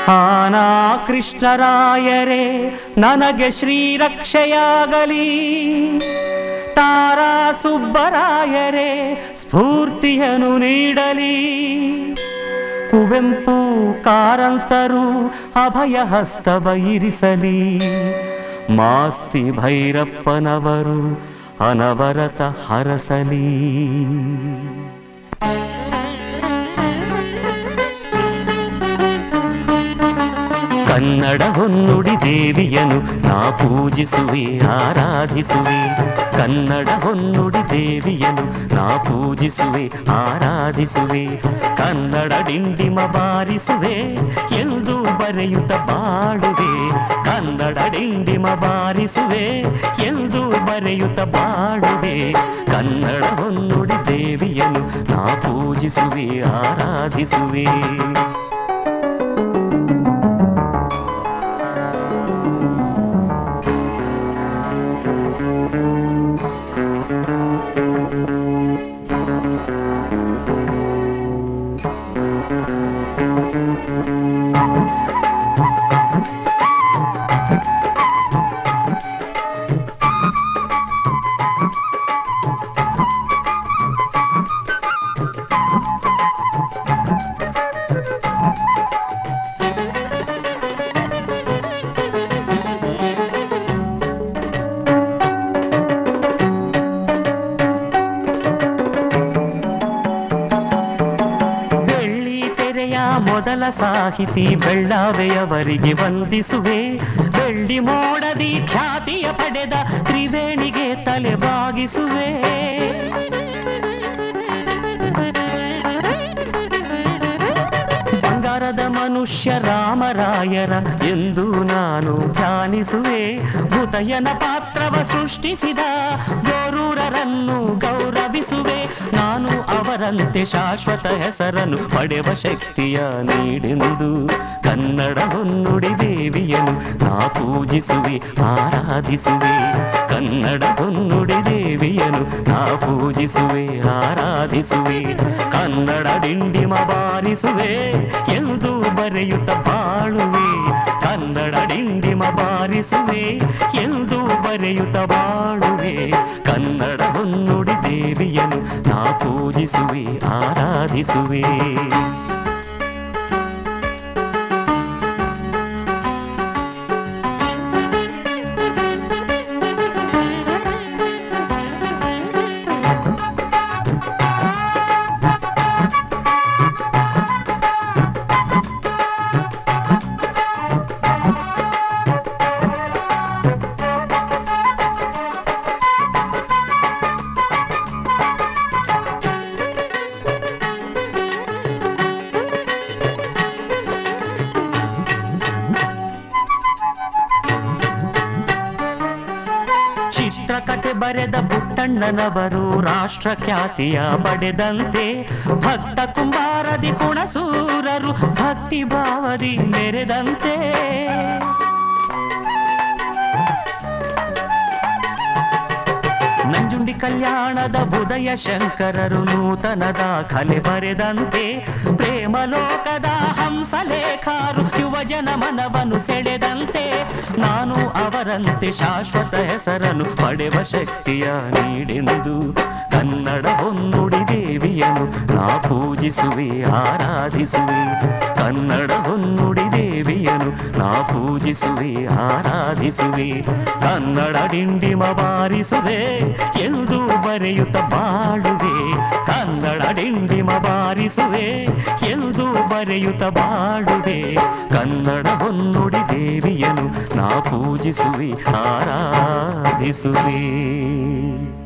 ಆನಾ ಕೃಷ್ಣರಾಯರೇ ನನಗೆ ಶ್ರೀರಕ್ಷೆಯಾಗಲಿ ತಾರಾ ಸುಬ್ಬರಾಯರೇ ಸ್ಫೂರ್ತಿಯನ್ನು ನೀಡಲಿ ಕುವೆಂಪು ಕಾರಂತರು ಅಭಯ ಹಸ್ತವ ಇರಿಸಲಿ ಮಾಸ್ತಿ ಭೈರಪ್ಪನವರು ಅನವರತ ಹರಸಲಿ ಕನ್ನಡ ಹೊನ್ನುಡಿ ದೇವಿಯನು ನಾ ಪೂಜಿಸುವೆ ಆರಾಧಿಸುವೆ ಕನ್ನಡ ಹೊನ್ನುಡಿ ದೇವಿಯನು ನಾ ಪೂಜಿಸುವೆ ಆರಾಧಿಸುವೆ ಕನ್ನಡ ಡಿಂಡಿಮ ಬಾರಿಸುವೆ ಎಂದು ಬರೆಯುತ್ತ ಬಾಡುವೆ ಕನ್ನಡ ಡಿಂಡಿಮ ಬಾರಿಸುವೆ ಎಂದು ಬರೆಯುತ್ತ ಬಾಡುವೆ ಕನ್ನಡ ಹೊನ್ನುಡಿ ದೇವಿಯನು ನಾ ಪೂಜಿಸುವೆ ಆರಾಧಿಸುವೆ ಬೆಳ್ಳಿ ತೆರೆಯ ಮೊದಲ ಸಾಹಿತಿ ಬೆಳ್ಳಾವೆಯವರಿಗೆ ವಂದಿಸುವೆ ಬೆಳ್ಳಿ ಮೋಡದಿ ಖ್ಯಾತಿಯ ಪಡೆದ ತ್ರಿವೇಣಿಗೆ ತಲೆ ಬಾಗಿಸುವೆ ಬಂಗಾರದ ಮನುಷ್ಯ ರಾಮರಾಯರ ಎಂದು ನಾನು ಧ್ಯಾನಿಸುವೆ ಭೂತಯ್ಯನ ಪಾತ್ರವ ಸೃಷ್ಟಿಸಿದ ಗೋರೂರರನ್ನು ಗೌರವಿಸುವೆ ನಾನು ಅವರಂತೆ ಶಾಶ್ವತ ಹೆಸರನ್ನು ಪಡೆವ ಶಕ್ತಿಯ ನೀಡೆಂದು ಕನ್ನಡ ಹೊನ್ನುಡಿ ದೇವಿಯನು ನಾ ಪೂಜಿಸುವೆ ಆರಾಧಿಸುವೆ ಕನ್ನಡ ಹೊನ್ನುಡಿ ದೇವಿಯನು ನಾ ಪೂಜಿಸುವೆ ಆರಾಧಿಸುವೆ ಕನ್ನಡ ಡಿಂಡಿಮ ಬಾರಿಸುವೆ ಎಂದು ಬರೆಯುತ್ತ ಬಾಳುವೆ ಕನ್ನಡ ಡಿಂಡಿಮ ಬಾರಿಸುವೆ ಎಂದು ಬರೆಯುತ್ತ ಬಾಳುವೆ ಕನ್ನಡ ಹೊನ್ನುಡಿ ದೇವಿಯನು ನಾ ಪೂಜಿಸುವೆ ಆರಾಧಿಸುವೆ ಚಿತ್ರಕಥೆ ಬರೆದ ಪುಟ್ಟಣ್ಣನವರು ರಾಷ್ಟ್ರ ಖ್ಯಾತಿಯ ಪಡೆದಂತೆ ಭಕ್ತ ಕುಂಬಾರದಿ ಕುಣಸೂರರು ಭಕ್ತಿ ಭಾವದಿ ಮೆರೆದಂತೆ ನಂಜುಂಡಿ ಕಲ್ಯಾಣದ ಬುದಯ ಶಂಕರರು ನೂತನ ದಾಖಲೆ ಬರೆದಂತೆ ಪ್ರೇಮ ಲೋಕದ ಹಂಸಲೇಖಾರು ಯುವಜನ ಮನವನ್ನು ಸೆಳೆದಂತೆ ನಾನು ಅವರಂತೆ ಶಾಶ್ವತ ಹೆಸರನ್ನು ಪಡೆವ ಶಕ್ತಿಯ ನೀಡೆಂದು ಕನ್ನಡ ಹೊನ್ನುಡಿ ದೇವಿಯನು ನಾ ಪೂಜಿಸುವೆ ಆರಾಧಿಸುವೆ ಕನ್ನಡ ಹೊನ್ನುಡಿ ದೇವಿಯನು ನಾ ಪೂಜಿಸುವೆ ಆರಾಧಿಸುವೆ ಕನ್ನಡ ಡಿಂಡಿಮ ಬಾರಿಸುವೆ ಎಂದು ಬರೆಯುತ್ತ ಬಾಳುವೆ ಕನ್ನಡ ಡಿಂಡಿಮ ಬಾರಿಸುವೆ ಎಂದು ಬರೆಯುತ್ತ ಬಾಳುವೆ ಕನ್ನಡ ಹೊನ್ನುಡಿ ದೇವಿಯನು ನಾ ಪೂಜಿಸುವೆ ಆರಾಧಿಸುವೆ